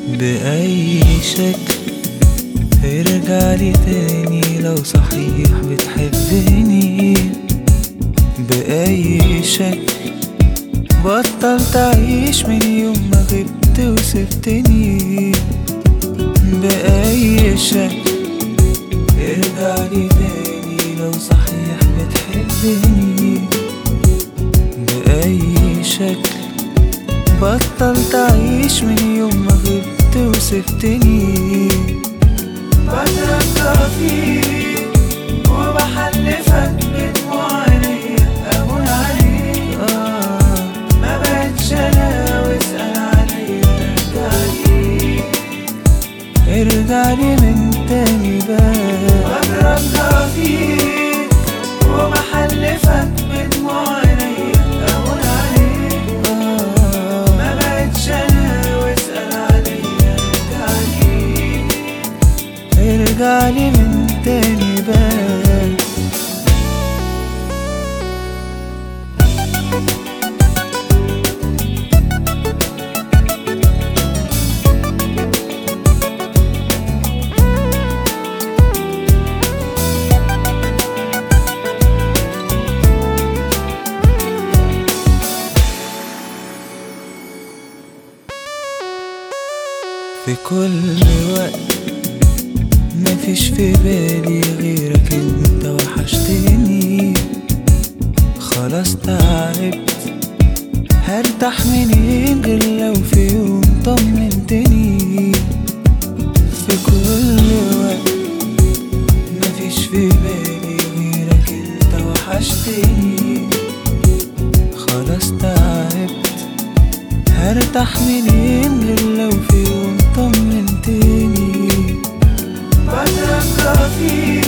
بأي شكل ارجع لي تاني لو صحيح بتحبني بأي شكل بطل تعيش من يوم ما غبت وسبتني بأي شكل ارجع لي تاني لو صحيح بتحبني بأي شكل بطل تعيش من يوم ما غبت وسبتني بترجى فيك وبحلفك بدموع عينيا أهون عليك آه ما بقتش أنا واسأل عليا ارجعلي ارجعلي من تاني بقى بترجى فيك وبحلفك بدموع عينيا أهون عليك آه ما بقتش أنا واسأل عليا ارجعلي ارجعلي من تاني بقى في كل وقت مفيش في بالي غيرك انت وحشتني خلاص تعبت هرتاح منين غير لو في يوم طمنتني في كل وقت مفيش في بالي غيرك انت وحشتني خلاص تعبت هرتاح منين غير لو في يوم طمنتني بترجى فيك